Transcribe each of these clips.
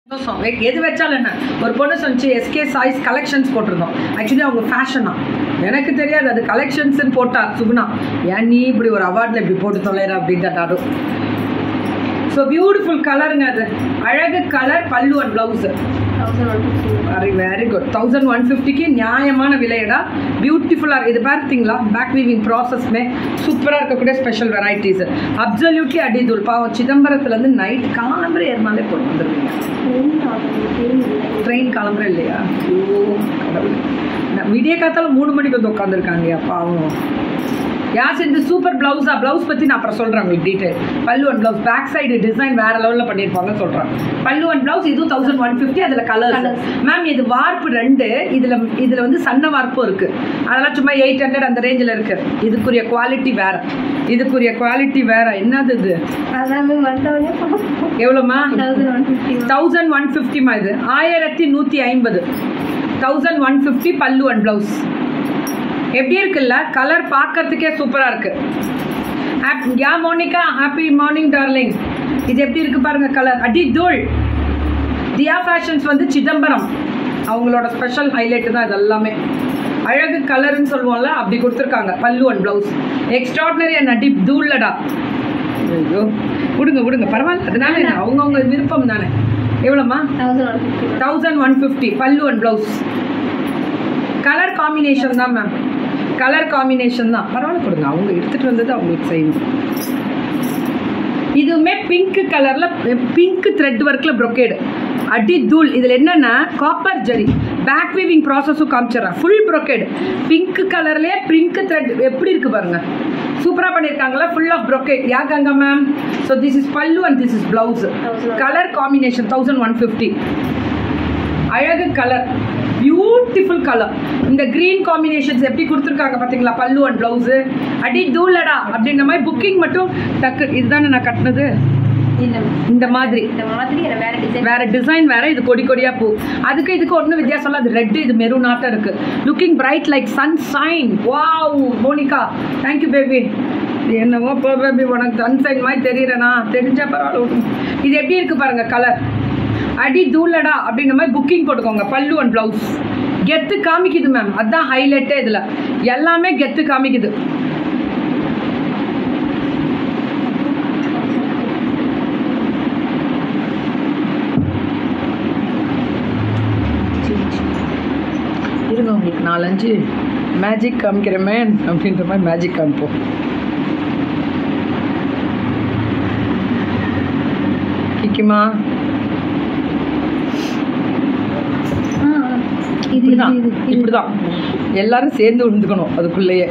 சந்தோஷம் வெ- எது வச்சாலும் என்ன ஒரு பொண்ணு சொன்னிச்சு எஸ்கே சாய்ஸ் கலெக்ஷன்ஸ் போட்டிருந்தோம் ஆக்சுவலி அவங்க ஃபேஷனா எனக்கு தெரியாது அது கலெக்ஷன்ஸ்னு போட்டா சுகுணா ஏன் நீ இப்படி ஒரு அவார்டில் இப்படி போட்டு தொலைற அப்படின்ட்டு ஸோ பியூட்டிஃபுல் கலருங்க அது அழகு கலர் பல்லு and blouse thousand one fifty very very good thousand one ஃபிஃப்டிக்கு நியாயமான விலையடா பியூட்டிஃபுல்லாக இது பார்த்தீங்களா பேக் வீவிங் ப்ராசஸ்மே சூப்பராக இருக்கக்கூடிய ஸ்பெஷல் வெரைட்டிஸ் அப்சல்யூட்லி அடிதூள் பாவம் சிதம்பரத்துலேருந்து நைட் காலம்பரை ஏறினாலே போட்டு வந்துருவீங்க ட்ரெயின் கிளம்புற இல்லையா ஐயோ கடவுளே. நான் விடிய காத்தால மூணு மணிக்கு வந்து உட்காந்துருக்காங்க பாவம் யாஸ் இந்த சூப்பர் பிளவுஸா பிளவுஸ் பற்றி நான் அப்புறம் சொல்கிறேன் உங்களுக்கு detail pallu and blouse back side design வேற லெவலில் பண்ணியிருப்பாங்க சொல்கிறேன் பல்லு அண்ட் பிளவுஸ் இதுவும் தௌசண்ட் ஒன் ஃபிஃப்டி அதில் கலர்ஸ் Colours. மேம் இது வார்ப்பு ரெண்டு இதில் இதில் வந்து சன்ன வார்ப்பும் இருக்குது அதெல்லாம் சும்மா எயிட் ஹண்ட்ரட் அந்த ரேஞ்சில் இருக்குது இதுக்குரிய குவாலிட்டி வேற இதுக்குரிய குவாலிட்டி வேற என்னது இது அதான் மேம் வந்தவொடனே எவ்வளோமா thousand one fifty thousand one ஃபிஃப்டிமா இது ஆயிரத்தி நூற்றி ஐம்பது thousand one fifty pallu and blouse எப்படி இருக்குல்ல கலர் பார்க்கறதுக்கே சூப்பராக இருக்கு happy Monica happy morning darling இது எப்படி இருக்கு பாருங்க கலர் அடி தூள் தியா ஃபேஷன்ஸ் வந்து சிதம்பரம் அவங்களோட ஸ்பெஷல் ஹைலைட் தான் இது எல்லாமே அழகு கலர்னு சொல்லுவோம்ல அப்படி கொடுத்துருக்காங்க பல்லு அண்ட் ப்ளவுஸ் எக்ஸ்ட்ராடினரி அண்ட் அடி தூள்லடா ஐயோ விடுங்க விடுங்க பரவாயில்ல அதனால என்ன அவங்கவுங்க விருப்பம் தானே எவ்வளோம்மா thousand one fifty thousand one fifty pallu and blouse colour combination தான் மேம் கலர் காம்பினேஷன் தான் பரவாயில்ல கொடுங்க அவங்க எடுத்துகிட்டு வந்தது அவங்களுக்கு செய்யணும் இதுவுமே பிங்க் கலரில் பிங்க் த்ரெட் ஒர்க்கில் brocade அடி தூள் இதில் என்னென்னா காப்பர் ஜரி பேக் வீவிங் ப்ராசஸும் காமிச்சிடறேன் ஃபுல் brocade பிங்க் கலர்லேயே பிங்க் த்ரெட் எப்படி இருக்கு பாருங்க சூப்பராக பண்ணியிருக்காங்களா ஃபுல் ஆஃப் brocade யா Ganga ma'am so this is pallu and this is blouse colour combination thousand one fifty அழகு கலர் பியூட்டிஃபுல் கலர் இந்த கிரீன் காம்பினேஷன்ஸ் எப்படி கொடுத்துருக்காங்க பார்த்தீங்களா பல்லு அண்ட் ப்ளவுஸு அடி தூளடா அப்படின்ற மாதிரி புக்கிங் மட்டும் டக்கு இதுதானே நான் கட்டினது இல்லை இந்த மாதிரி இந்த மாதிரி எனக்கு வேற டிசைன் வேற டிசைன் வேற இது கொடி கொடியா பூ அதுக்கு இதுக்கு ஒன்றும் வித்தியாசம் இல்லை அது ரெட் இது மெரூனாட்டம் இருக்கு looking bright like sun shine wow Monica thank you baby என்னவோ போ பேபி உனக்கு சன்சைன் மாதிரி தெரியறனா தெரிஞ்சா பரவாயில்ல விடுங்க. இது எப்படி இருக்கு பாருங்க கலர் அடி தூளடா அப்படின்ற மாதிரி புக்கிங் போட்டுக்கோங்க பல்லு அண்ட் ப்ளவுஸ் கெத்து காமிக்குது மேம் அதான் ஹைலைட்டே இதில் எல்லாமே கெத்து காமிக்குது இருங்க உங்களுக்கு நாலஞ்சு மேஜிக் காமிக்கிறமே அப்படின்ற மாதிரி மேஜிக் காமிப்போம் கிக்கிமா இது இப்படிதான் இது இது இப்படிதான் எல்லாரும் சேர்ந்து விழுந்துக்கணும் அதுக்குள்ளேயே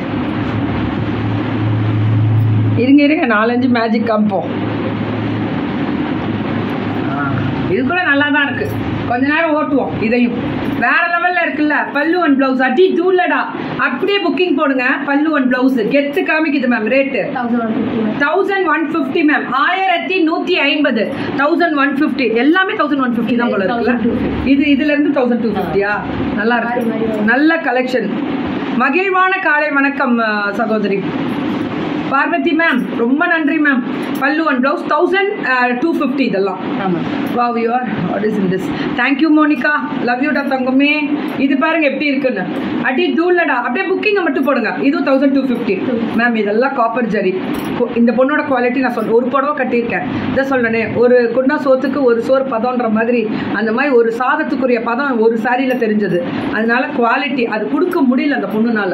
இருங்க இருங்க நாலஞ்சு மேஜிக் காமிப்போம் ஆ, இது கூட நல்லா தான் இருக்கு கொஞ்ச நேரம் ஓட்டுவோம் இதையும் வேற லெவல்ல இருக்குல்ல பல்லு அண்ட் பிளவுஸ் அடி தூளடா அப்படியே புக்கிங் போடுங்க பல்லு அண்ட் பிளவுஸ் கெத்து காமிக்குது ma'am rate thousand one fifty ma'am thousand one fifty ma'am ஆயிரத்தி நூற்றி ஐம்பது தௌசண்ட் ஒன் ஃபிஃப்டி எல்லாமே தௌசண்ட் ஒன் ஃபிஃப்டி தான் போல இருக்குல்ல 1250. இது இதுல இருந்து தௌசண்ட் டூ ஃபிஃப்டியா நல்லா மாறி மாறி இருக்கு வரும். நல்ல கலெக்ஷன் மகிழ்வான காலை வணக்கம் அஹ், சகோதரி பார்வதி மேம் ரொம்ப நன்றி ma'am pallu and blouse thousand two fifty இதெல்லாம் ஆமாம் wow you are what is in this thank you Monica love you டா தங்கமே இது பாருங்க எப்படி இருக்குன்னு அடி தூளடா அப்படியே புக்கிங்கை மட்டும் போடுங்க இதுவும் தௌசண்ட் டூ ஃபிஃப்டி மேம் இதெல்லாம் காப்பர் ஜரி கொ- இந்த பொண்ணோட குவாலிட்டி நான் சொல்றேன் ஒரு புடவை கட்டியிருக்கேன் இதை சொல்றேனே ஒரு குண்டா சோத்துக்கு ஒரு சோறு பதம்ன்ற மாதிரி அந்த மாதிரி ஒரு சாதத்துக்குரிய பதம் ஒரு சாரியில் தெரிஞ்சது அதனால குவாலிட்டி அது கொடுக்க முடியல அந்த பொண்ணுனால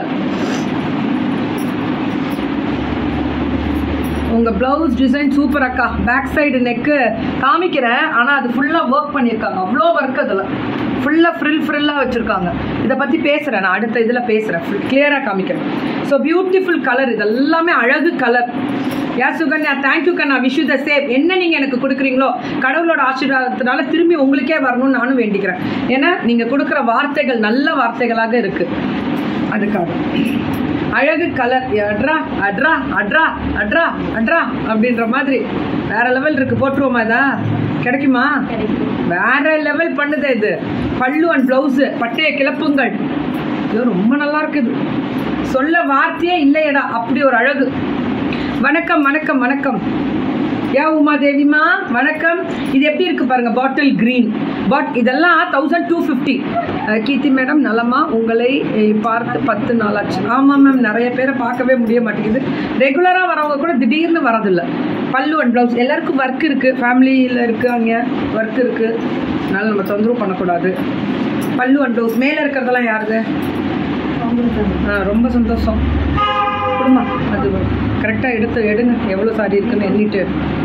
உங்கள் ப்ளவுஸ் டிசைன் சூப்பர் அக்கா பேக் சைடு நெக்கு காமிக்கிறேன் ஆனால் அது ஃபுல்லாக ஒர்க் பண்ணியிருக்காங்க அவ்வளோ ஒர்க் அதில் ஃபுல்லாக ஃப்ரில் ஃப்ரில்லாக வச்சுருக்காங்க இதை பற்றி பேசுகிறேன் நான் அடுத்த இதில் பேசுகிறேன் கிளியராக காமிக்கிறேன் ஸோ பியூட்டிஃபுல் கலர் இது எல்லாமே அழகு கலர் யா சுகன்யா தேங்க்யூ கண்ணா விஷ் யூ த சேவ் என்ன நீங்கள் எனக்கு கொடுக்குறீங்களோ கடவுளோட ஆசீர்வாதத்தினால திரும்பி உங்களுக்கே வரணும்னு நானும் வேண்டிக்கிறேன் ஏன்னா நீங்கள் கொடுக்குற வார்த்தைகள் நல்ல வார்த்தைகளாக இருக்குது அதுக்காக அழகு கலர் அட்ரா அட்ரா அட்ரா அட்ரா அட்ரா அப்படின்ற மாதிரி வேற லெவல் இருக்கு போட்டுருவோமா இதா கிடைக்குமா கிடைக்கும் வேற லெவல் பண்ணுது இது பல்லு அண்ட் பிளவுஸ் பட்டைய கிளப்புங்கள் ஐயோ ரொம்ப நல்லா இருக்குது சொல்ல வார்த்தையே இல்லையடா அப்படி ஒரு அழகு வணக்கம் வணக்கம் வணக்கம் யா உமா தேவிமா வணக்கம் இது எப்படி இருக்கு பாருங்க பாட்டில் கிரீன் பட் இதெல்லாம் thousand two fifty Keerthi madam நலமா உங்களை அஹ், பார்த்து பத்து நாள் ஆச்சு ஆமாம் மேம் நிறைய பேரை பார்க்கவே முடிய மாட்டேங்குது ரெகுலராக வரவங்க கூட திடீர்னு வரதில்ல பல்லு அண்ட் ப்ளவுஸ் எல்லாருக்கும் ஒர்க் இருக்குது ஃபேமிலியில் இருக்காங்க ஒர்க் இருக்குது அதனால நம்ம தொந்தரவு பண்ணக்கூடாது பல்லு அண்ட் ப்ளவுஸ் மேலே இருக்கிறதெல்லாம் யாருது ஆ ரொம்ப சந்தோஷம் கொடுமா அது கரெக்டாக எடுத்து எடுங்க எவ்வளோ சாரி இருக்குன்னு எண்ணிட்டு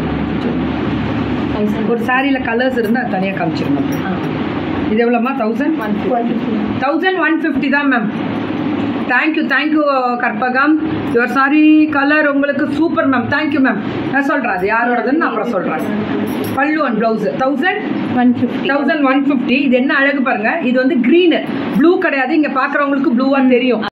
ஒரு சாரியில் கலர்ஸ் இருந்தால் அது தனியாக காமிச்சிருங்க இது எவ்வளோம்மா தௌசண்ட் தௌசண்ட் ஒன் ஃபிஃப்டி தான் ma'am thank you thank you Karpagam your sari colour உங்களுக்கு சூப்பர் மேம் தேங்க்யூ மேம் நான் சொல்கிறேன் அது யாரோடதுன்னு நான் அப்புறம் சொல்கிறேன் pallu and blouse thousand one fifty thousand one fifty இது என்ன அழகு பாருங்க இது வந்து க்ரீனு ப்ளூ கிடையாது இங்கே பார்க்குறவங்களுக்கு ப்ளூவாக தெரியும்